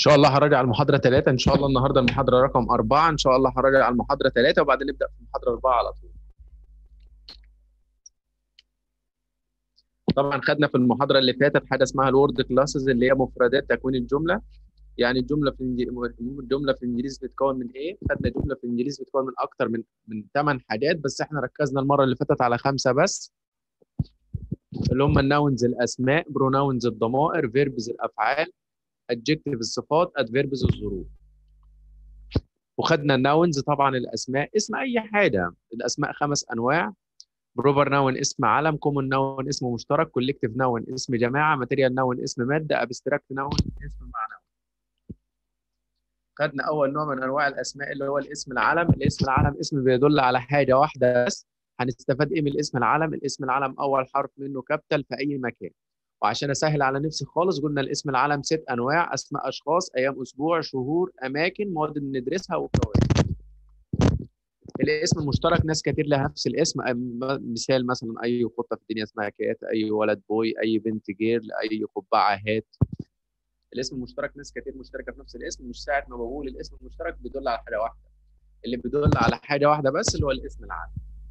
شاء الله هراجع المحاضرة ثلاثة إن شاء الله النهاردة المحاضرة رقم أربعة إن شاء الله هراجع المحاضرة ثلاثة وبعدين نبدأ في المحاضرة أربعة على طول. طبعا خدنا في المحاضرة اللي فاتت حاجة اسمها الورد كلاسز اللي هي مفردات تكوين الجملة يعني الجملة في الجملة في الإنجليزي بتتكون من إيه؟ خدنا جملة في الإنجليزي بتتكون من أكتر من من ثمان حاجات بس إحنا ركزنا المرة اللي فاتت على خمسة بس اللي هم الناونز الأسماء بروناونز الضمائر فيربز الأفعال adjective الصفات adverbs الظروف وخدنا الناونز طبعا الاسماء اسم اي حاجه الاسماء خمس انواع بروبر ناون اسم علم كومون ناون اسم مشترك كولكتيف ناون اسم جماعه ماتيريال ناون اسم ماده ابستراكت ناون اسم معنوي خدنا اول نوع من انواع الاسماء اللي هو الاسم العلم الاسم العلم اسم بيدل على حاجه واحده بس هنستفاد ايه من الاسم العلم الاسم العلم اول حرف منه كابيتال في اي مكان وعشان اسهل على نفسي خالص قلنا الاسم العلم ست انواع اسماء اشخاص ايام اسبوع شهور اماكن مواد بندرسها وفوائد الاسم المشترك ناس كتير لها نفس الاسم مثال مثلا اي قطه في الدنيا اسمها كات اي ولد بوي اي بنت جيرل اي قبعه هات الاسم المشترك ناس كتير مشتركه في نفس الاسم مش ساعه ما بقول الاسم المشترك بيدل على حاجه واحده اللي بيدل على حاجه واحده بس اللي هو الاسم العام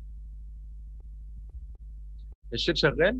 الشيت شغال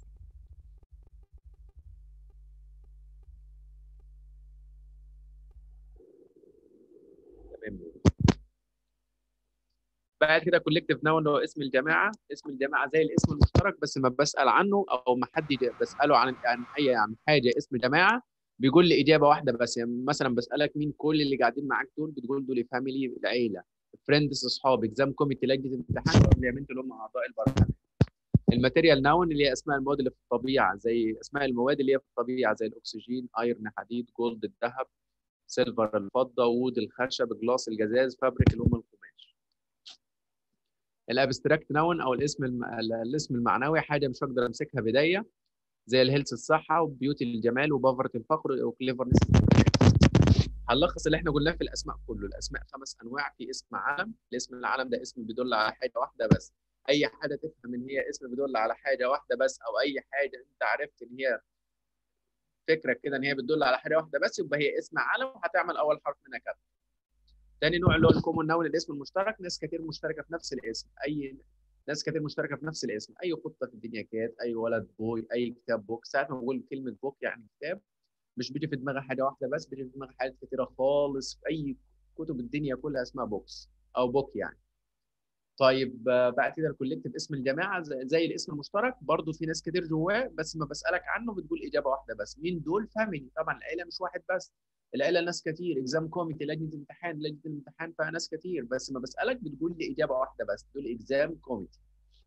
بعد كده كولكتيف ناون اللي هو اسم الجماعه اسم الجماعه زي الاسم المشترك بس ما بسال عنه او ما حد بساله عن عن اي عن حاجه اسم جماعه بيقول لي اجابه واحده بس يعني مثلا بسالك مين كل اللي قاعدين معاك دول بتقول دول فاميلي العيله فريندز اصحاب اكزام كوميتي لجنه امتحان واليمنت اللي هم اعضاء البرلمان الماتيريال ناون اللي هي اسماء المواد اللي في الطبيعه زي اسماء المواد اللي هي في الطبيعه زي الاكسجين ايرن حديد جولد الذهب سيلفر الفضه وود الخشب جلاس الجزاز فابريك اللي هم القماش الابستراكت ناون او الاسم الم... الاسم المعنوي حاجه مش هقدر امسكها بدايه زي الهيلث الصحه وبيوتي الجمال وبافره الفقر وكليفرنس هنلخص اللي احنا قلناه في الاسماء كله الاسماء خمس انواع في اسم علم الاسم العلم ده اسم بيدل على حاجه واحده بس اي حاجه تفهم ان هي اسم بيدل على حاجه واحده بس او اي حاجه انت عرفت ان هي فكرك كده ان هي بتدل على حاجه واحده بس يبقى هي اسم علم وهتعمل اول حرف منها كده تاني نوع اللي هو الكومون ناون الاسم المشترك ناس كتير مشتركه في نفس الاسم اي ناس كتير مشتركه في نفس الاسم اي قطه في الدنيا كات اي ولد بوي اي كتاب بوك ساعه ما بقول كلمه بوك يعني كتاب مش بيجي في دماغي حاجه واحده بس بيجي في دماغي حاجات كتيره خالص في اي كتب الدنيا كلها اسمها بوكس او بوك يعني طيب بعد كده الكولكتيف اسم الجماعه زي الاسم المشترك برضو في ناس كتير جواه بس ما بسالك عنه بتقول اجابه واحده بس مين دول فاميلي طبعا العيله مش واحد بس العيله ناس كتير اكزام كوميتي لجنه امتحان لجنه الامتحان فيها ناس كتير بس ما بسالك بتقول لي اجابه واحده بس دول اكزام كوميتي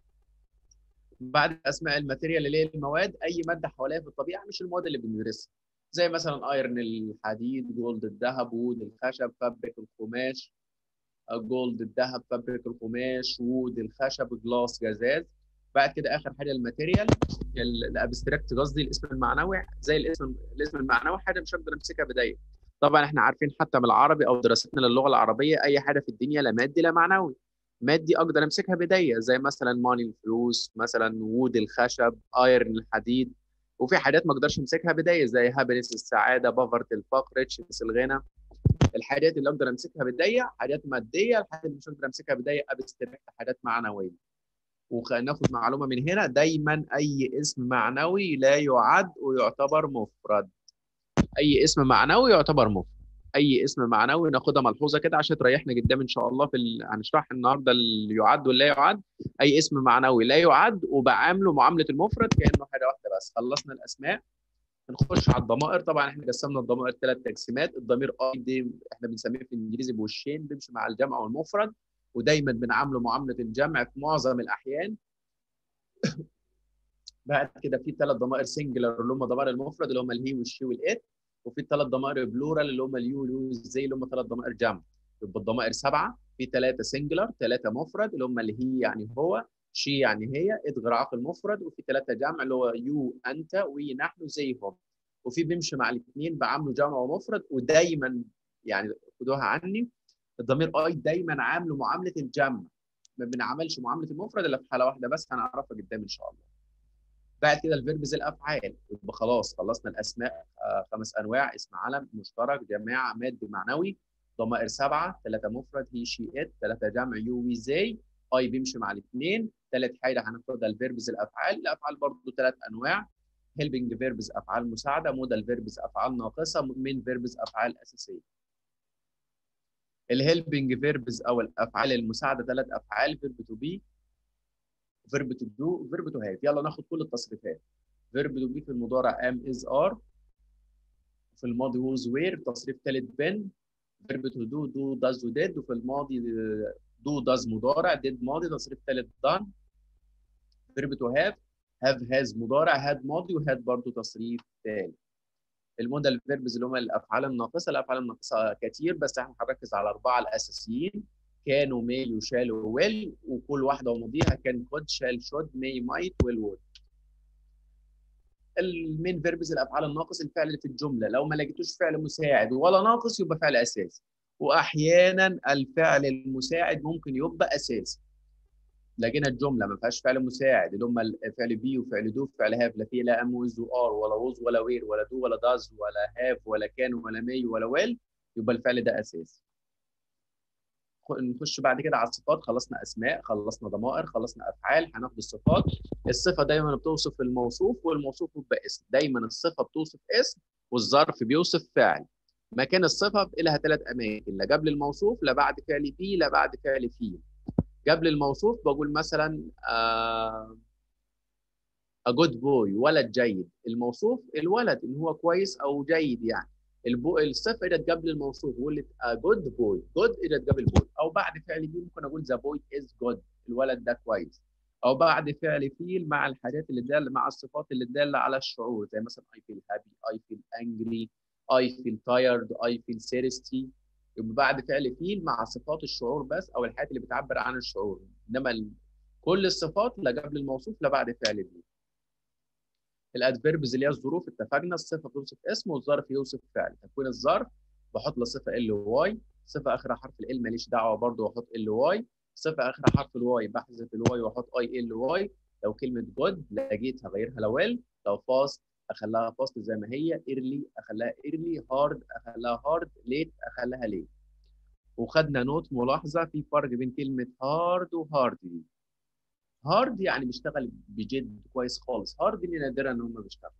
بعد اسماء الماتيريال اللي هي المواد اي ماده حواليها في الطبيعه مش المواد اللي بندرسها زي مثلا ايرن الحديد جولد الذهب وود الخشب فابريك القماش جولد الذهب فابريك القماش وود الخشب جلاس جزاز بعد كده اخر حاجه الماتيريال الابستراكت قصدي الاسم المعنوي زي الاسم الاسم المعنوي حاجه مش هقدر امسكها بدايه طبعا احنا عارفين حتى من العربي او دراستنا للغه العربيه اي حاجه في الدنيا لا مادي لا معنوي مادي اقدر امسكها بدايه زي مثلا ماني الفلوس مثلا وود الخشب ايرن الحديد وفي حاجات ما اقدرش امسكها بدايه زي هابينس السعاده بافرت الفقر ريتشنس الغنى الحاجات اللي اقدر امسكها بدايه حاجات ماديه الحاجات اللي مش هقدر امسكها بدايه ابستراكت حاجات معنويه وناخد معلومه من هنا دايما اي اسم معنوي لا يعد ويعتبر مفرد اي اسم معنوي يعتبر مفرد اي اسم معنوي ناخدها ملحوظه كده عشان تريحنا قدام ان شاء الله في ال... هنشرح النهارده اللي يعد واللا يعد اي اسم معنوي لا يعد وبعامله معامله المفرد كانه حاجه واحده بس خلصنا الاسماء نخش على الضمائر طبعا احنا قسمنا الضمائر ثلاث تقسيمات الضمير اي دي احنا بنسميه في الانجليزي بوشين بيمشي مع الجمع والمفرد ودايما بنعامله معامله الجمع في معظم الاحيان بعد كده في ثلاث ضمائر سنجلر اللي هم ضمائر المفرد اللي هم الهي والشي والات وفي ثلاث ضمائر بلورال اللي هم اليو واليو زي اللي هم ثلاث ضمائر جمع يبقى الضمائر سبعه في ثلاثه سنجلر ثلاثه مفرد اللي هم الهي يعني هو شي يعني هي ادغر عاقل مفرد وفي ثلاثه جمع اللي هو يو انت وي نحن زيهم وفي بيمشي مع الاثنين بعامله جمع ومفرد ودايما يعني خدوها عني الضمير اي دايما عامله معامله الجمع ما بنعملش معامله المفرد الا في حاله واحده بس هنعرفها قدام ان شاء الله بعد كده الفيربز الافعال يبقى خلاص خلصنا الاسماء آه خمس انواع اسم علم مشترك جماعه مادي معنوي ضمائر سبعه ثلاثه مفرد هي شي ات ثلاثه جمع يو وي زي اي بيمشي مع الاثنين ثالث حاجه هناخدها الفيربز الافعال الافعال برضه ثلاث انواع هيلبنج فيربز افعال مساعده مودال فيربز افعال ناقصه مين فيربز افعال اساسيه الهيلبنج فيربز او الافعال المساعده ثلاث افعال فيرب تو بي فيرب تو دو فيرب تو هاف يلا ناخد كل التصريفات فيرب تو بي في المضارع ام از ار في الماضي ووز وير تصريف ثالث بن فيرب تو دو دو داز وديد وفي الماضي دو داز مضارع ديد ماضي تصريف ثالث دان فيرب تو هاف هاف هاز مضارع هاد ماضي وهاد برضه تصريف ثالث المودال فيربز اللي هم الافعال الناقصه الافعال الناقصه كتير بس احنا هنركز على الاربعه الاساسيين كان ومي وشال وويل وكل واحده وماضيها كان كود شال شود مي مايت ويل وود المين فيربز الافعال الناقص الفعل اللي في الجمله لو ما لقيتوش فعل مساعد ولا ناقص يبقى فعل اساسي واحيانا الفعل المساعد ممكن يبقى اساسي لقينا الجمله ما فيهاش فعل مساعد اللي هم فعل بي وفعل دو وفعل هاف لا فيه لا ام ويز وار ولا ووز ولا وير ولا دو ولا داز ولا هاف ولا كان ولا مي ولا ويل يبقى الفعل ده اساسي نخش بعد كده على الصفات خلصنا اسماء خلصنا ضمائر خلصنا افعال هناخد الصفات الصفه دايما بتوصف الموصوف والموصوف بيبقى اسم دايما الصفه بتوصف اسم والظرف بيوصف فعل مكان الصفه لها ثلاث اماكن لا قبل الموصوف لا بعد فعل بي لا بعد فعل فيه قبل الموصوف بقول مثلا a good boy ولد جيد الموصوف الولد اللي هو كويس او جيد يعني البو... الصفه اجت قبل الموصوف بقول a good boy good اجت قبل boy او بعد فعل بي ممكن اقول the boy is good الولد ده كويس او بعد فعل فيل مع الحاجات اللي داله مع الصفات اللي داله على الشعور زي مثلا I feel happy I feel angry I feel tired I feel thirsty يبقى بعد فعل فيل مع صفات الشعور بس او الحاجات اللي بتعبر عن الشعور انما ال... كل الصفات لا قبل الموصوف لا بعد فعل فيل الادفيربز اللي هي الظروف اتفقنا الصفه بتوصف اسم والظرف يوصف فعل تكوين الظرف بحط له صفه ال واي صفه اخرها حرف ال ماليش دعوه برضه واحط ال واي صفه اخرها حرف الواي بحذف الواي واحط اي ال واي لو كلمه جود لقيتها غيرها لويل لو فاست اخليها فاست زي ما هي ايرلي اخليها ايرلي هارد اخليها هارد ليت اخليها ليت وخدنا نوت ملاحظه في فرق بين كلمه هارد وهارد دي هارد يعني بيشتغل بجد كويس خالص هارد دي نادرا ان هم بيشتغلوا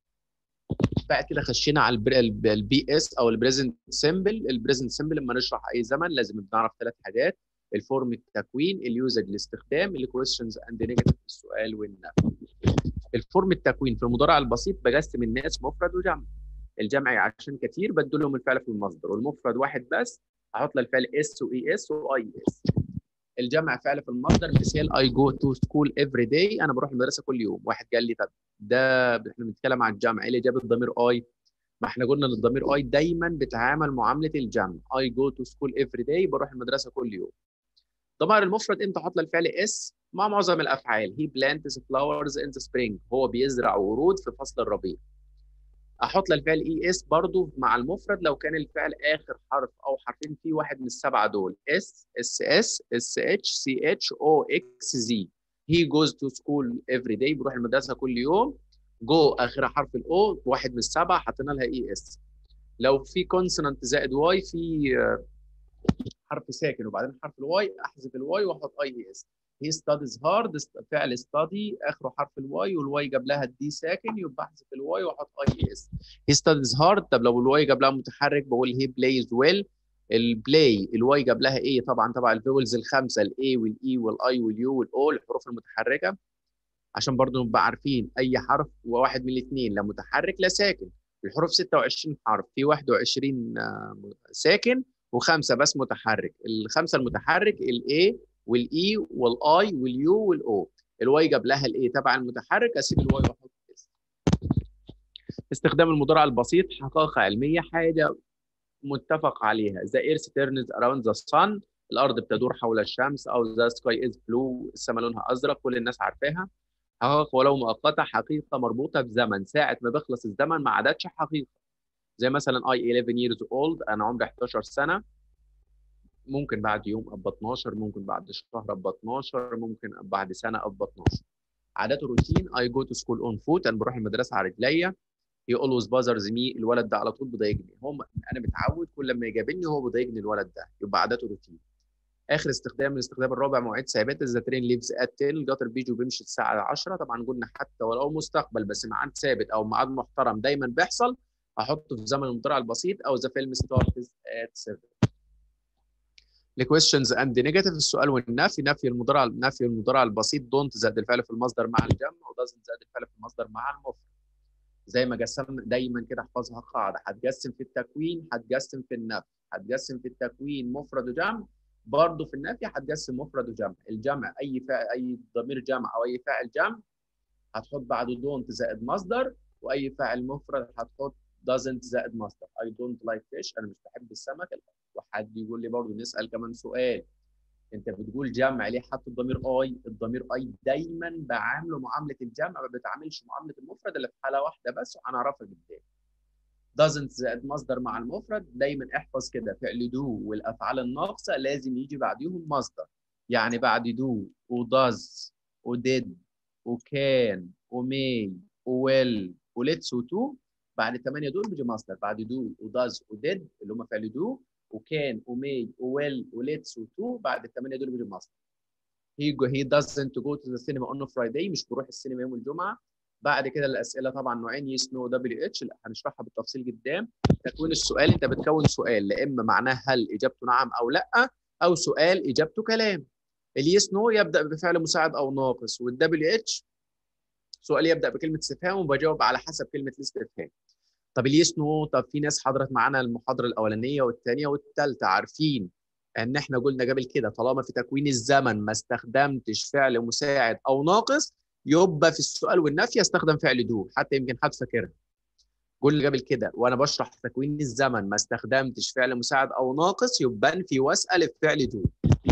بعد كده خشينا على البي اس او البريزنت سيمبل البريزنت سيمبل لما نشرح اي زمن لازم نعرف ثلاث حاجات الفورم التكوين اليوزج الاستخدام الكويستشنز اند نيجاتيف السؤال والنفي الفورم التكوين في المضارع البسيط بقسم الناس مفرد وجمع الجمع عشان كتير بدل لهم الفعل في المصدر والمفرد واحد بس احط له الفعل اس واي اس واي اس الجمع فعل في المصدر مثال اي جو تو سكول افري داي انا بروح المدرسه كل يوم واحد قال لي طب ده احنا بنتكلم عن الجمع ايه اللي جاب الضمير اي ما احنا قلنا ان الضمير اي دايما بيتعامل معامله الجمع اي جو تو سكول افري داي بروح المدرسه كل يوم ضمائر المفرد امتى احط له الفعل اس مع معظم الافعال هي بلانتس فلاورز ان ذا سبرينج هو بيزرع ورود في فصل الربيع احط له الفعل اي اس برضه مع المفرد لو كان الفعل اخر حرف او حرفين فيه واحد من السبعه دول اس اس اس اس اتش سي اتش او اكس زي هي جوز تو سكول افري داي بيروح المدرسه كل يوم جو اخرها حرف الاو واحد من السبعه حطينا لها اي اس لو في كونسونانت زائد واي في حرف ساكن وبعدين حرف الواي احذف الواي واحط اي اي اس هي ستاديز هارد فعل ستادي اخره حرف الواي والواي جاب لها الدي ساكن يبقى احذف الواي واحط اي اس هي ستاديز هارد طب لو الواي جاب لها متحرك بقول هي بلايز ويل البلاي الواي جاب لها ايه طبعا تبع الفيولز الخمسه الاي والاي والاي واليو والاو الحروف المتحركه عشان برضو نبقى عارفين اي حرف واحد من الاثنين لا متحرك لا ساكن الحروف 26 حرف في 21 ساكن وخمسه بس متحرك الخمسه المتحرك الاي والاي والاي واليو والاو الواي جاب لها الاي تبع المتحرك اسيب الواي واحط اس استخدام المضارع البسيط حقائق علميه حاجه متفق عليها the earth turns around the sun الارض بتدور حول الشمس او the sky is blue السماء لونها ازرق كل الناس عارفاها حقائق ولو مؤقته حقيقه مربوطه بزمن ساعه ما بيخلص الزمن ما عادتش حقيقه زي مثلا I 11 years old انا عمري 11 سنه ممكن بعد يوم ابقى 12 ممكن بعد شهر ابقى 12 ممكن بعد سنه ابقى 12 عاداته روتين I go to school on foot انا بروح المدرسه على رجليا he always bothers me الولد ده على طول بيضايقني هو انا متعود كل لما يقابلني هو بيضايقني الولد ده يبقى عاداته روتين اخر استخدام الاستخدام الرابع مواعيد ثابته ذا ترين ليفز ات 10 القطر بيجي وبيمشي الساعه 10 طبعا قلنا حتى ولو مستقبل بس ميعاد ثابت او ميعاد محترم دايما بيحصل احطه في زمن المضارع البسيط او ذا فيلم ستارتس ات 7 الكويشنز اند نيجاتيف السؤال والنفي نفي المضارع نفي المضارع البسيط دونت زائد الفعل في المصدر مع الجمع ودازنت زائد الفعل في المصدر مع المفرد زي ما قسمنا دايما كده احفظها قاعده هتقسم في التكوين هتقسم في النفي هتقسم في التكوين مفرد وجمع برضه في النفي هتقسم مفرد وجمع الجمع اي فعل اي ضمير جمع او اي فاعل جمع هتحط بعده دونت زائد مصدر واي فاعل مفرد هتحط doesn't زائد مصدر I don't like fish انا مش بحب السمك وحد يقول لي برضه نسال كمان سؤال انت بتقول جمع ليه حط الضمير اي الضمير اي دايما بعامله معامله الجمع ما بتعاملش معامله المفرد الا في حاله واحده بس وهنعرفها قدام doesn't زائد مصدر مع المفرد دايما احفظ كده فعل دو والافعال الناقصه لازم يجي بعديهم مصدر يعني بعد دو وداز وديد وكان ومي وويل وليتس وتو بعد الثمانيه دول بيجي مصدر بعد دو وداز وديد اللي هم فعل دو وكان ومي وويل وليتس وتو بعد الثمانيه دول بيجي مصدر he go, he doesn't go to the cinema on Friday مش بيروح السينما يوم الجمعه بعد كده الاسئله طبعا نوعين يس نو دبليو اتش هنشرحها بالتفصيل قدام تكوين السؤال انت بتكون سؤال لا اما معناه هل اجابته نعم او لا او سؤال اجابته كلام اليس نو يبدا بفعل مساعد او ناقص والدبليو اتش سؤال يبدا بكلمه استفهام وبجاوب على حسب كلمه الاستفهام طب اليس نو طب في ناس حضرت معانا المحاضره الاولانيه والثانيه والثالثه عارفين ان احنا قلنا قبل كده طالما في تكوين الزمن ما استخدمتش فعل مساعد او ناقص يبقى في السؤال والنفي استخدم فعل دو حتى يمكن حد فاكرها قلنا قبل كده وانا بشرح تكوين الزمن ما استخدمتش فعل مساعد او ناقص يبقى انفي واسال الفعل دو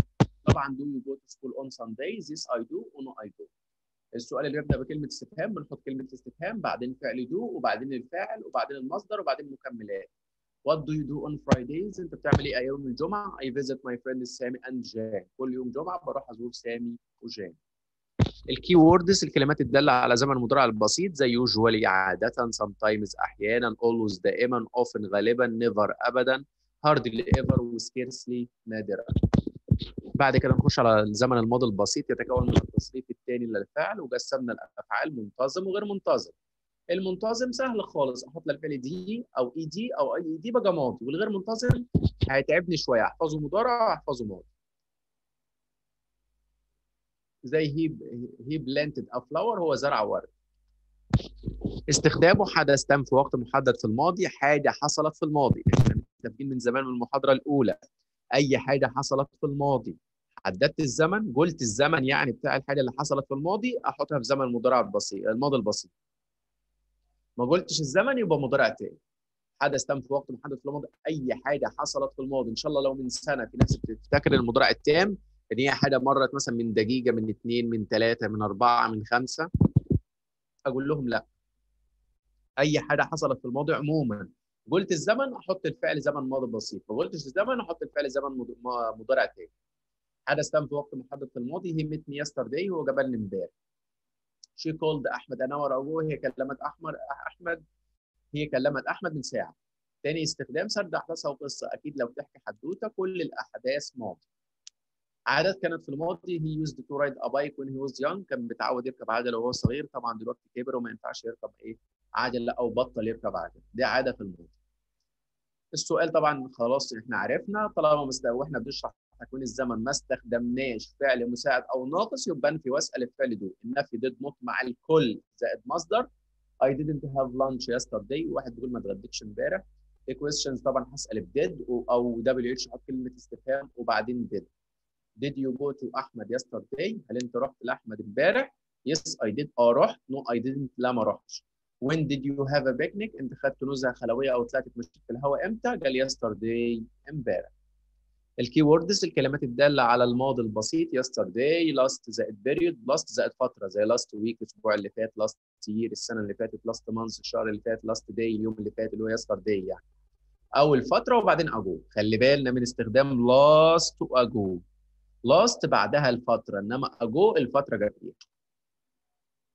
طبعا دو يو جو تو سكول اون ساندايز يس اي دو او نو اي دو السؤال اللي بيبدا بكلمه استفهام بنحط كلمه استفهام بعدين فعل دو وبعدين الفاعل وبعدين المصدر وبعدين مكملات What do you do on Fridays؟ انت بتعمل ايه يوم الجمعه؟ I visit my friends سامي and جان كل يوم جمعه بروح ازور سامي وجان الكي ووردز الكلمات الداله على زمن المضارع البسيط زي usually عاده sometimes احيانا always دائما often غالبا never ابدا hardly ever وscarcely نادرا بعد كده نخش على الزمن الماضي البسيط يتكون من التصريف الثاني للفعل وقسمنا الافعال منتظم وغير منتظم المنتظم سهل خالص احط له الفعل دي او اي دي او اي دي بقى ماضي والغير منتظم هيتعبني شويه احفظه مضارع واحفظه ماضي زي هي هي بلانتد ا فلاور هو زرع ورد استخدامه حدث تم في وقت محدد في الماضي حاجه حصلت في الماضي احنا متفقين من زمان من المحاضره الاولى اي حاجه حصلت في الماضي حددت الزمن قلت الزمن يعني بتاع الحاجه اللي حصلت في الماضي احطها في زمن المضارع البسيط الماضي البسيط ما قلتش الزمن يبقى مضارع تاني حدث تم في وقت محدد في الماضي اي حاجه حصلت في الماضي ان شاء الله لو من سنه في ناس بتفتكر المضارع التام ان هي حاجه مرت مثلا من دقيقه من اثنين من ثلاثه من اربعه من خمسه اقول لهم لا اي حاجه حصلت في الماضي عموما قلت الزمن احط الفعل زمن ماضي بسيط ما قلتش الزمن احط الفعل زمن مضارع تاني حدث تم في وقت محدد في الماضي هي ميت مي يسترداي هو جابلني امبارح شي كولد احمد انور ابوه هي كلمت احمد احمد هي كلمت احمد من ساعه تاني استخدام سرد احداثها وقصه اكيد لو بتحكي حدوته كل الاحداث ماضي عادات كانت في الماضي هي يوزد تو رايد ا بايك وين هي واز يونج كان بتعود يركب عجله وهو صغير طبعا دلوقتي كبر وما ينفعش يركب ايه عجله او بطل يركب عجله دي عاده في الماضي السؤال طبعا خلاص احنا عرفنا طالما مست... واحنا بنشرح تكوين الزمن ما استخدمناش فعل مساعد او ناقص يبقى انفي واسال الفعل دول النفي ضد نوت مع الكل زائد مصدر I didn't have lunch yesterday واحد بيقول ما اتغديتش امبارح questions طبعا هسال بديد او دبليو اتش احط كلمه استفهام وبعدين did did you go to احمد yesterday هل انت رحت لاحمد امبارح yes I did اه رحت no I didn't لا ما رحتش when did you have a picnic انت خدت نزهه خلويه او طلعت مشيت في الهواء امتى قال yesterday امبارح الكي ووردز الكلمات الداله على الماضي البسيط yesterday last زائد period last زائد فتره زي last week الاسبوع اللي فات last year السنه اللي فاتت last month الشهر اللي فات last day اليوم اللي فات اللي هو yesterday يعني اول فتره وبعدين ago خلي بالنا من استخدام last واجو لاست بعدها الفتره انما اجو الفتره جت ايه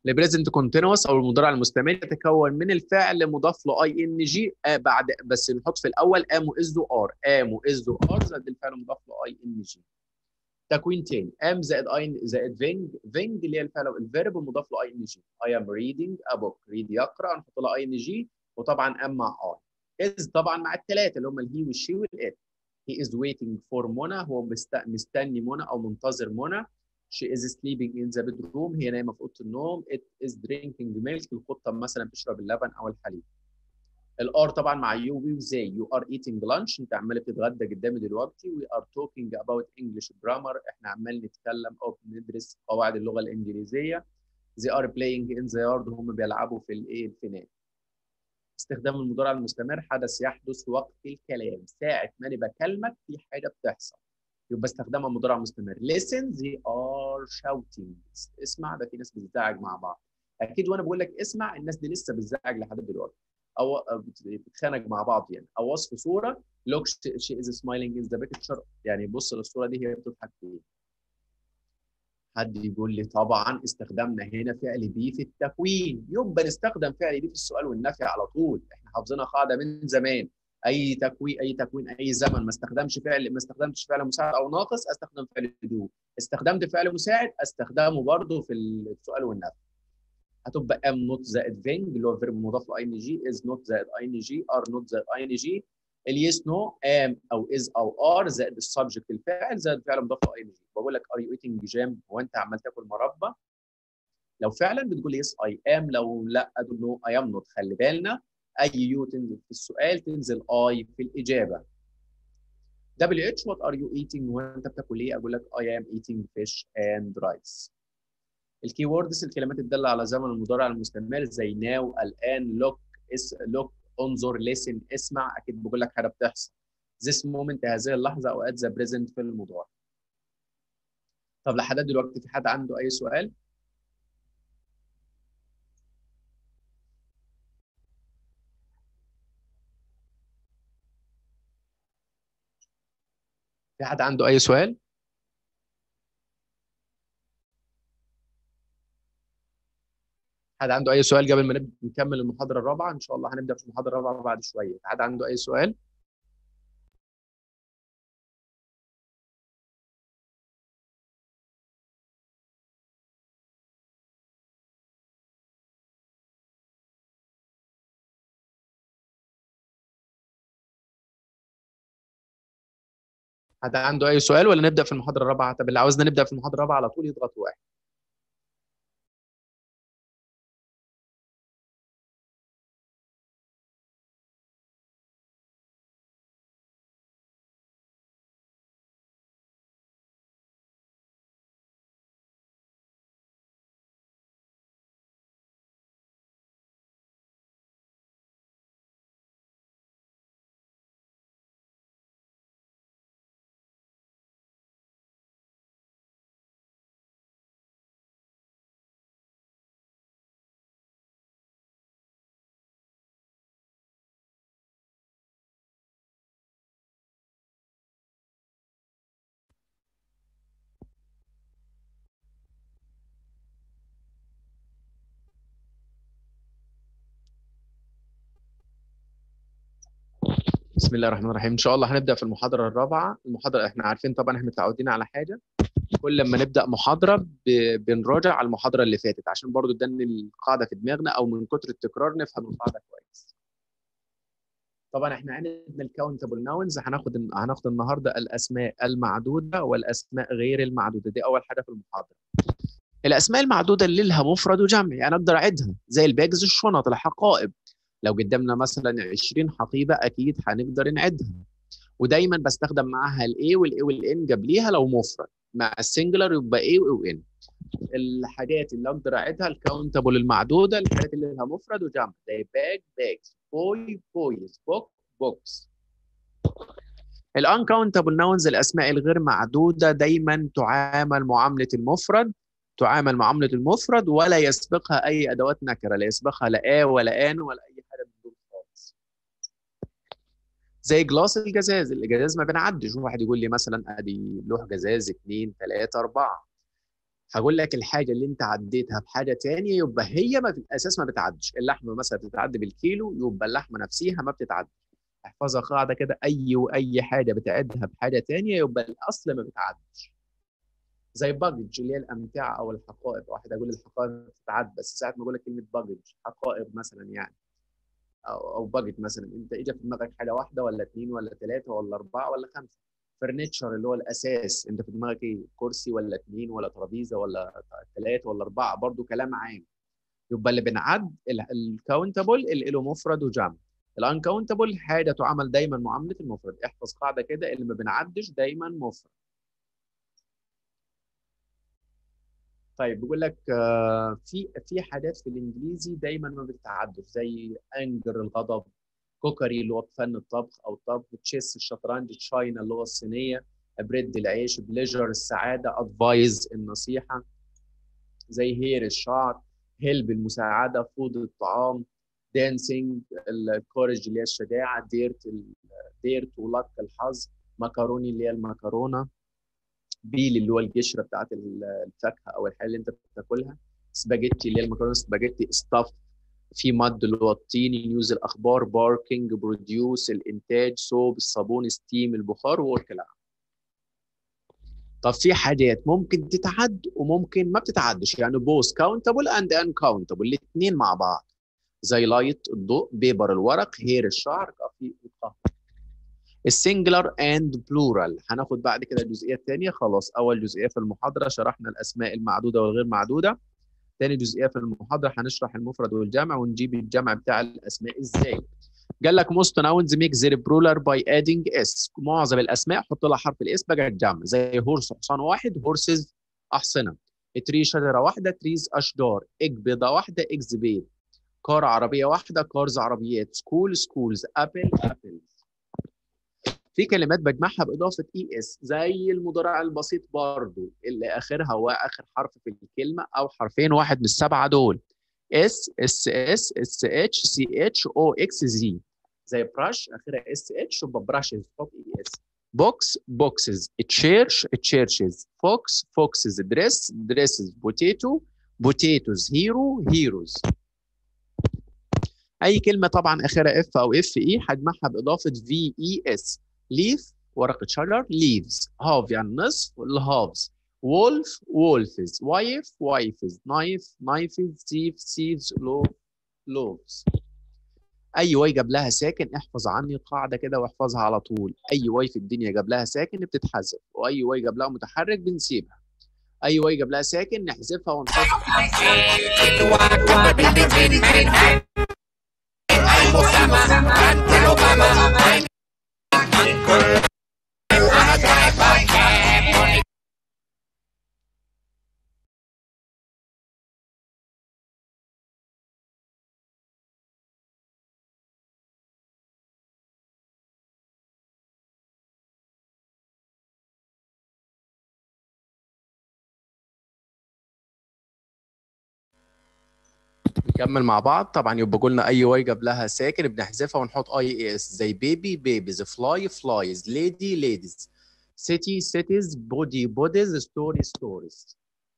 البريزنت كونتينوس او المضارع المستمر يتكون من الفعل مضاف له اي ان جي بعد بس نحط في الاول ام واز ار ام واز ار زائد الفعل مضاف له اي ان جي تكوين تاني ام زائد اي زائد فينج فينج اللي هي الفعل الفيرب المضاف له اي ان جي اي ام ريدنج ا بوك ريد يقرا نحط لها اي ان جي وطبعا ام مع اي از طبعا مع الثلاثه اللي هم الهي والشي والات هي از ويتنج فور منى هو مستني منى او منتظر منى she is sleeping in the bedroom هي نايمه في اوضه النوم it is drinking milk القطه مثلا بتشرب اللبن او الحليب الار طبعا مع يو وي وزي يو ار ايتنج لانش انت عمال بتتغدى قدامي دلوقتي وي ار توكينج اباوت انجلش جرامر احنا عمال نتكلم او بندرس قواعد اللغه الانجليزيه they are playing in the yard هم بيلعبوا في الايه الفناء استخدام المضارع المستمر حدث يحدث وقت الكلام ساعه ما انا بكلمك في حاجه بتحصل يبقى استخدامها مضارع مستمر listen they are shouting اسمع ده في ناس بتزعج مع بعض اكيد وانا بقول لك اسمع الناس دي لسه بتزعج لحد دلوقتي او بتتخانق مع بعض يعني او وصف صوره look she is smiling in the picture يعني بص للصوره دي هي بتضحك فين حد يقول لي طبعا استخدمنا هنا فعل بي في التكوين يبقى نستخدم فعل بي في السؤال والنفي على طول احنا حافظينها قاعده من زمان اي تكوين اي تكوين اي زمن ما استخدمش فعل ما استخدمتش فعل مساعد او ناقص استخدم فعل دو استخدمت فعل مساعد استخدمه برضه في السؤال والنفي هتبقى ام نوت زائد فينج اللي هو فيرب مضاف له اي ان جي از نوت زائد اي ان جي ار نوت زائد اي ان جي اليس نو ام او از او ار زائد السبجكت الفاعل زائد فعل مضاف له اي ان جي بقول لك ار يو ايتنج جام هو انت عمال تاكل مربى لو فعلا بتقول يس اي ام لو لا تقول نو اي ام نوت خلي بالنا اي يو تنزل في السؤال تنزل اي في الاجابه دبليو اتش وات ار يو ايتنج وانت بتاكل ايه اقول لك اي ام ايتنج فيش اند رايس الكي ووردز الكلمات الداله على زمن المضارع المستمر زي ناو الان لوك اس لوك انظر ليسن اسمع اكيد بقول لك حاجه بتحصل this moment هذه اللحظه او at the present في المضارع طب لحد دلوقتي في حد عنده اي سؤال في حد عنده اي سؤال حد عنده اي سؤال قبل ما نبدا نكمل المحاضره الرابعه ان شاء الله هنبدا في المحاضره الرابعه بعد شويه حد عنده اي سؤال حد عنده اي سؤال ولا نبدا في المحاضره الرابعه طب اللي عاوزنا نبدا في المحاضره الرابعه على طول يضغط واحد بسم الله الرحمن الرحيم ان شاء الله هنبدا في المحاضره الرابعه المحاضره احنا عارفين طبعا احنا متعودين على حاجه كل لما نبدا محاضره ب... بنراجع على المحاضره اللي فاتت عشان برضو ده القاعده في دماغنا او من كتر التكرار نفهم القاعده كويس طبعا احنا عندنا الكاونتبل ناونز هناخد هناخد النهارده الاسماء المعدوده والاسماء غير المعدوده دي اول حاجه في المحاضره الاسماء المعدوده اللي لها مفرد وجمع يعني اقدر اعدها زي الباجز الشنط الحقائب لو قدامنا مثلا 20 حقيبه اكيد هنقدر نعدها ودايما بستخدم معاها الاي والاي والان قبليها لو مفرد مع السنجلر يبقى اي وان الحاجات اللي اقدر اعدها الكاونتبل المعدوده الحاجات اللي لها مفرد وجمع زي باج باجز بوي بويز بوك بوكس الانكاونتبل ناونز الاسماء الغير معدوده دايما تعامل معامله المفرد تعامل معامله المفرد ولا يسبقها اي ادوات نكره لا يسبقها لا ا ولا ان ولا اي حاجه من دول خالص زي جلاس الجزاز الجزاز ما بنعدش واحد يقول لي مثلا ادي لوح جزاز اثنين ثلاثه اربعه هقول لك الحاجه اللي انت عديتها بحاجه ثانيه يبقى هي ما في الاساس ما بتعدش اللحمه مثلا بتتعدى بالكيلو يبقى اللحمه نفسها ما بتتعدى احفظها قاعده كده اي واي حاجه بتعدها بحاجه ثانيه يبقى الاصل ما بتعدش زي باجج اللي هي الامتعه او الحقائب واحد يقول الحقائب بتتعد بس ساعه ما اقول لك كلمه باجج حقائب مثلا يعني او او باجج مثلا انت اجى في دماغك حاجه واحده ولا اثنين ولا ثلاثه ولا اربعه ولا خمسه فرنتشر اللي هو الاساس انت في دماغك ايه كرسي ولا اثنين ولا ترابيزه ولا ثلاثه ولا اربعه برضو كلام عام يبقى اللي بنعد الكاونتبل اللي له مفرد وجمع الانكاونتبل حاجه تعامل دايما معامله المفرد احفظ قاعده كده اللي ما بنعدش دايما مفرد طيب بيقول لك في في حاجات في الانجليزي دايما ما بتتعدش زي انجر الغضب كوكري اللي هو فن الطبخ او الطبخ تشيس الشطرنج تشاينا اللي هو الصينيه بريد العيش بليجر السعاده ادفايز النصيحه زي هير الشعر هيلب المساعده فود الطعام دانسينج الكورج اللي هي الشجاعه ديرت ديرت ولك الحظ مكروني اللي هي المكرونه بيل اللي هو القشره بتاعت الفاكهه او الحاجه اللي انت بتاكلها سباجيتي اللي هي المكرونه سباجيتي ستاف في مد اللي هو الطين نيوز الاخبار باركينج بروديوس الانتاج صوب الصابون ستيم البخار وورك العام طب في حاجات ممكن تتعد وممكن ما بتتعدش يعني بوث كاونتبل اند ان كاونتبل الاثنين مع بعض زي لايت الضوء بيبر الورق هير الشعر كافي القهوه السنجلر اند بلورال هناخد بعد كده الجزئيه الثانيه خلاص اول جزئيه في المحاضره شرحنا الاسماء المعدوده والغير معدوده ثاني جزئيه في المحاضره هنشرح المفرد والجمع ونجيب الجمع بتاع الاسماء ازاي قال لك most nouns make their plural by adding s معظم الاسماء حط لها حرف الاس بقى الجمع زي هورس حصان واحد هورسز احصنه تري شجره واحده تريز اشجار اج بيضه واحده اجز بيض كار عربيه واحده كارز عربيات سكول سكولز ابل ابلز في كلمات بجمعها باضافه اي اس زي المضارع البسيط برضو اللي اخرها هو اخر حرف في الكلمه او حرفين واحد من السبعه دول اس اس اس اس اتش سي اتش او اكس زي زي براش اخرها اس اتش يبقى براشز حط اي اس بوكس بوكسز تشيرش تشيرشز فوكس فوكسز دريس دريسز بوتيتو بوتيتوز هيرو هيروز اي كلمه طبعا اخرها اف او اف اي هجمعها باضافه في اي اس ليف ورقه شجر leaves هاف يعني نصف الهافز wolf wolfes wife wifes knife knifes thief thieves loaf loaves اي واي جاب لها ساكن احفظ عني قاعده كده واحفظها على طول اي واي في الدنيا جاب لها ساكن بتتحذف واي واي جاب لها متحرك بنسيبها اي واي جاب لها ساكن نحذفها ونحطها نكمل مع بعض طبعا يبقى قلنا اي واي جاب لها ساكن بنحذفها ونحط اي اي اس زي بيبي بيبيز فلاي فلايز ليدي ليديز سيتي سيتيز بودي بوديز ستوري ستوريز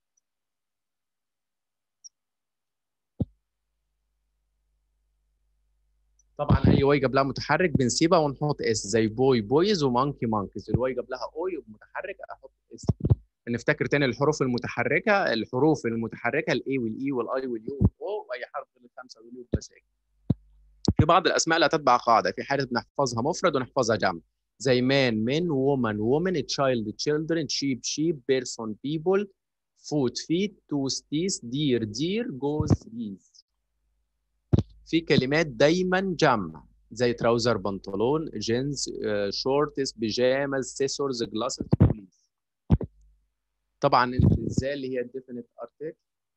طبعا اي واي جاب لها متحرك بنسيبها ونحط اس زي بوي بويز ومانكي مانكيز الواي جاب لها اوي متحرك احط اس نفتكر تاني الحروف المتحركه الحروف المتحركه الاي والاي والاي واليو والاو واي حرف من الخمسه دول يبقى ساكن في بعض الاسماء لا تتبع قاعده في حاله بنحفظها مفرد ونحفظها جمع زي مان من وومن وومن تشايلد تشيلدرن شيب شيب بيرسون بيبل فوت فيت توس تيس دير دير جوز جيز في كلمات دايما جمع زي تراوزر بنطلون جينز شورتس بيجامز سيسورز جلاسز بوليس طبعا ازاي اللي هي الديفينيت ارتكل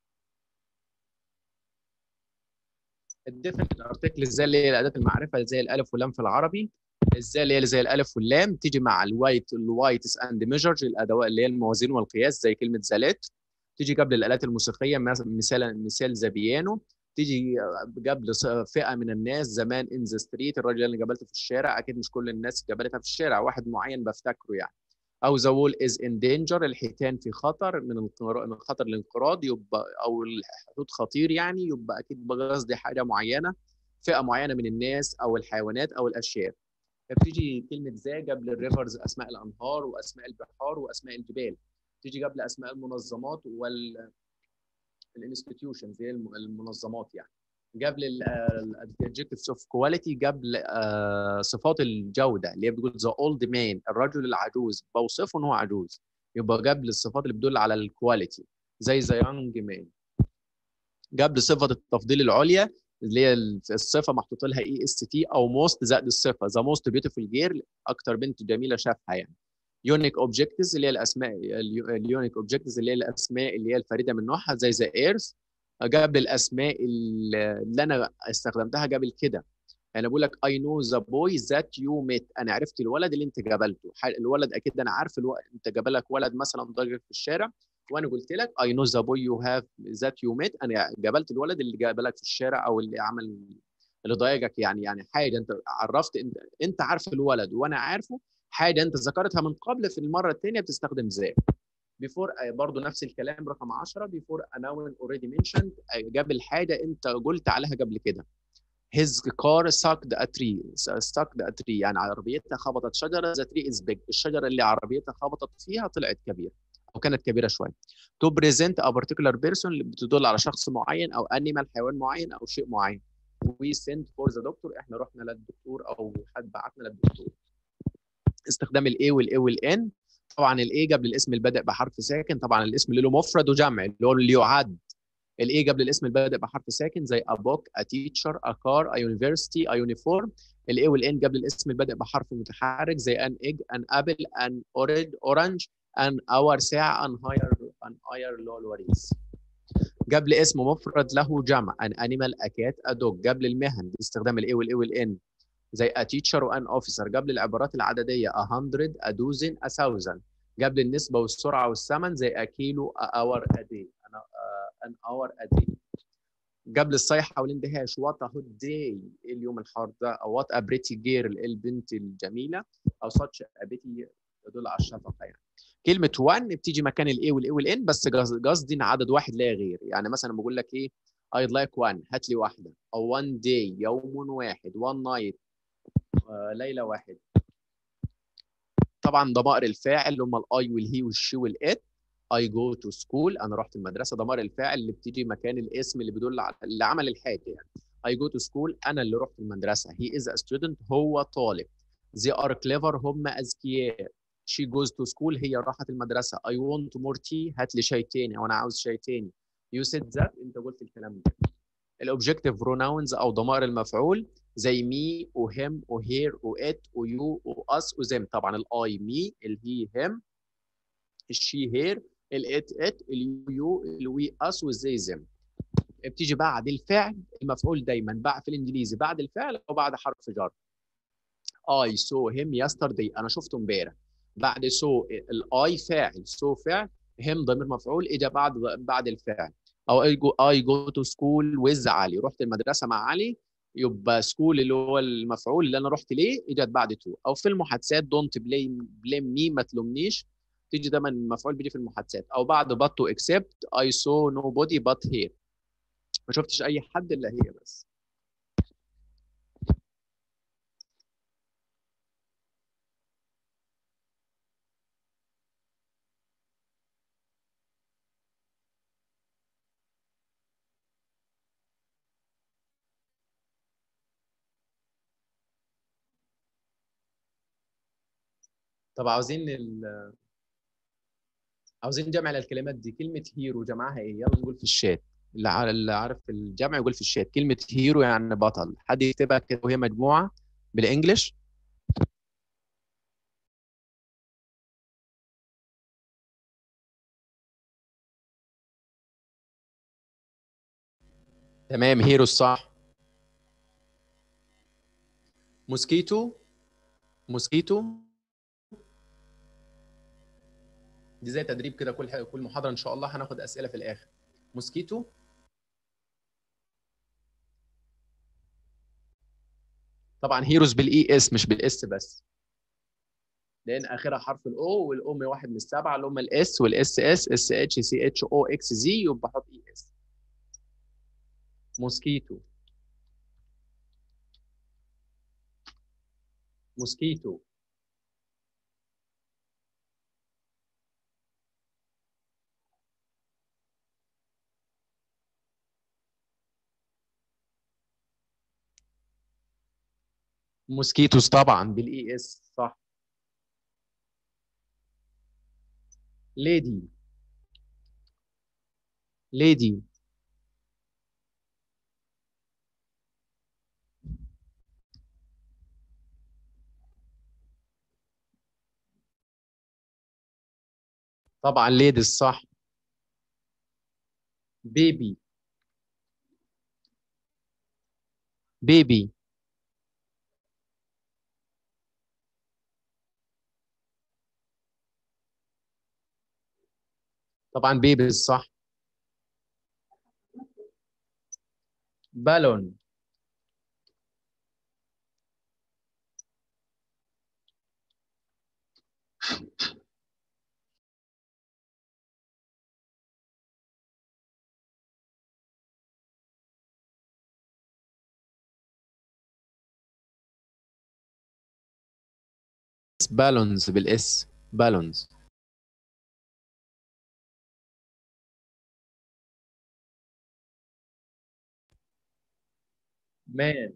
الديفينيت ارتكل ازاي اللي هي الاداه المعرفه زي الالف واللام في العربي ازاي اللي هي زي الالف واللام تيجي مع الوايت الوايتس اند ميجرز الادوات اللي هي الموازين والقياس زي كلمه زاليت تيجي قبل الالات الموسيقيه مثال مثال زي بيانو تيجي قبل فئه من الناس زمان ان ذا ستريت الراجل اللي قابلته في الشارع اكيد مش كل الناس قابلتها في الشارع واحد معين بفتكره يعني او the wall is in danger الحيتان في خطر من انقراض من خطر الانقراض يبقى او الحدود خطير يعني يبقى اكيد قصدي حاجه معينه فئه معينه من الناس او الحيوانات او الاشياء فبتيجي كلمه ذا قبل الريفرز اسماء الانهار واسماء البحار واسماء الجبال تيجي قبل اسماء المنظمات وال الانستتيوشنز هي المنظمات يعني قبل الادجكتيفز اوف كواليتي قبل uh, صفات الجوده اللي هي بتقول ذا اولد مان الرجل العجوز بوصفه ان هو عجوز يبقى قبل الصفات اللي بتدل على الكواليتي زي ذا يونج مان قبل صفه التفضيل العليا اللي هي الصفه محطوط لها اي اس تي او موست زائد الصفه ذا موست بيوتيفول جير اكتر بنت جميله شافها يعني يونيك اوبجكتيفز اللي هي الاسماء اليونيك اوبجكتيفز اللي هي الاسماء اللي هي الفريده من نوعها زي ذا ايرث قبل الاسماء اللي انا استخدمتها قبل كده انا بقول لك اي نو ذا بوي ذات يو ميت انا عرفت الولد اللي انت جابلته الولد اكيد انا عارف الو... انت جابلك ولد مثلا ضايقك في الشارع وانا قلت لك اي نو ذا بوي يو هاف ذات يو ميت انا جابلت الولد اللي جابلك في الشارع او اللي عمل اللي ضايقك يعني يعني حاجه انت عرفت انت انت عارف الولد وانا عارفه حاجه انت ذكرتها من قبل في المره الثانيه بتستخدم ذات بيفور برضه نفس الكلام رقم 10 بيفور a noun already mentioned قبل حاجه انت قلت عليها قبل كده his car sucked a tree sucked a tree يعني عربيتها خبطت شجره the tree is big الشجره اللي عربيتها خبطت فيها طلعت كبيره او كانت كبيره شويه to present a particular person اللي بتدل على شخص معين او animal حيوان معين او شيء معين we sent for the doctor احنا رحنا للدكتور او حد بعتنا للدكتور استخدام الاي والاي والان طبعا الاي قبل الاسم البادئ بحرف ساكن طبعا الاسم اللي له مفرد وجمع اللي هو اللي يعد الاي قبل الاسم البادئ بحرف ساكن زي a book a teacher a car a university a uniform الاي والان قبل الاسم البادئ بحرف متحرك زي an egg an apple an orange orange an hour ساعة an higher an higher اللي هو الوريث قبل اسم مفرد له جمع an animal a cat a dog قبل المهن باستخدام الاي والاي والان زي a teacher و an officer قبل العبارات العددية a hundred a dozen a thousand قبل النسبة والسرعة والثمن زي a kilo a hour a day أنا uh, an hour a day قبل الصيحة والاندهاش what a hot day اليوم الحار ده أو what a pretty girl البنت الجميلة أو such a pretty يدل على الشفقة يعني كلمة one بتيجي مكان الاي والاي والان بس قصدي ان عدد واحد لا غير يعني مثلا بقول لك ايه I'd like one هات لي واحدة أو one day يوم واحد one night ليله واحد طبعا ضمائر الفاعل اللي هم الاي والهي والشي والات اي جو تو سكول انا رحت المدرسه ضمائر الفاعل اللي بتيجي مكان الاسم اللي بيدل على اللي عمل الحاجه يعني اي جو تو سكول انا اللي رحت المدرسه هي از ا ستودنت هو طالب زي ار كليفر هم اذكياء شي جوز تو سكول هي راحت المدرسه اي ونت مور تي هات لي شاي تاني او انا عاوز شاي تاني يو سيد ذات انت قلت الكلام ده الاوبجكتيف بروناونز او ضمائر المفعول زي مي وهم وهير وات ويو واس وزم طبعا الاي مي الهي هم الشي هير الات ات اليو يو الوي اس والزي زم بتيجي بعد الفعل المفعول دايما بعد في الانجليزي بعد الفعل او بعد حرف جر اي سو هيم يسترداي انا شفته امبارح بعد سو الاي فاعل سو فعل هم ضمير مفعول اجى بعد بعد الفعل او اي جو تو سكول ويز علي رحت المدرسه مع علي يبقى سكول اللي هو المفعول اللي انا رحت ليه اجت بعد تو او في المحادثات دونت بليم بليم مي ما تلومنيش تيجي دايما المفعول بيجي في المحادثات او بعد but to accept I saw nobody but here ما شفتش اي حد الا هي بس طب عاوزين ال... عاوزين جمع للكلمات دي كلمة هيرو جمعها ايه؟ يلا نقول في الشات اللي اللي عارف الجمع يقول في الشات كلمة هيرو يعني بطل حد يكتبها كده وهي مجموعة بالانجلش تمام هيرو الصح موسكيتو موسكيتو دي زي تدريب كده كل كل محاضره ان شاء الله هناخد اسئله في الاخر موسكيتو طبعا هيروز بالاي اس مش بالاس بس لان اخرها حرف الاو والام واحد من السبعه اللي هم الاس والاس اس اس اتش سي اتش او اكس زي يبقى احط اي اس موسكيتو موسكيتو موسكيتوس طبعا بالاي اس صح ليدي ليدي طبعا ليديز صح بيبي بيبي طبعا بيبي صح بالون بالونز بالاس بالونز مان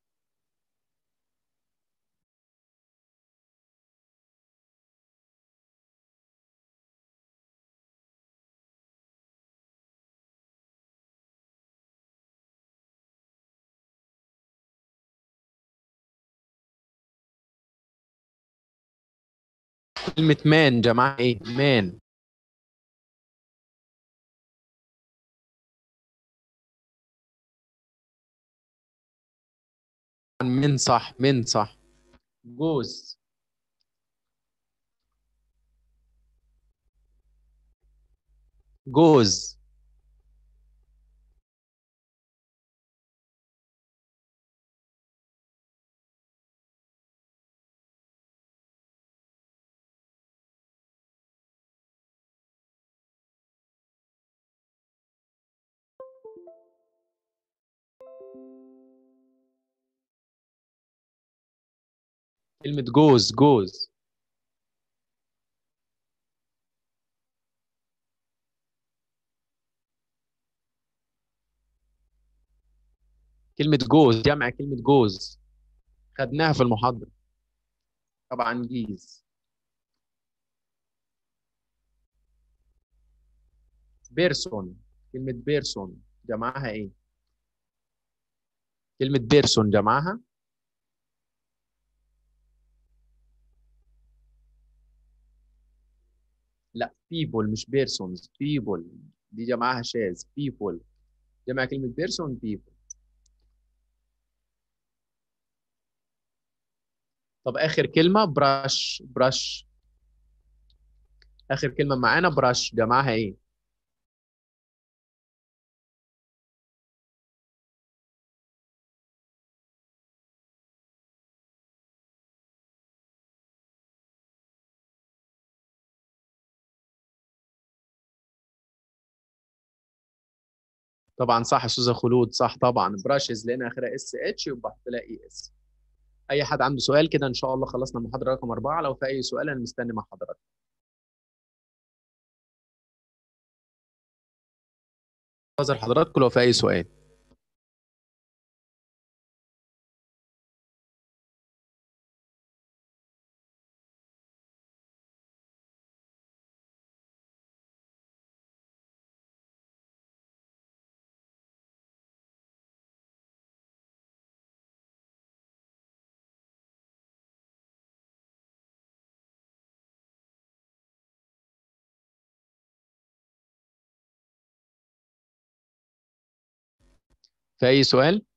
كلمة مان جماعة ايه؟ مان من صح من صح جوز جوز كلمة جوز جوز كلمة جوز جمع كلمة جوز خدناها في المحاضرة طبعا جيز بيرسون كلمة بيرسون جمعها ايه؟ كلمة بيرسون جمعها لا people مش persons people دي جمعها شاذ people جمع كلمة person people طب آخر كلمة brush brush آخر كلمة معانا brush جمعها إيه؟ طبعا صح استاذه خلود صح طبعا براشز لان اخرها اس اتش يبقى احط لها اي اس اي حد عنده سؤال كده ان شاء الله خلصنا المحاضره رقم اربعه لو في اي سؤال انا مستني مع حضرتك انتظر حضراتكم لو في اي سؤال في اي سؤال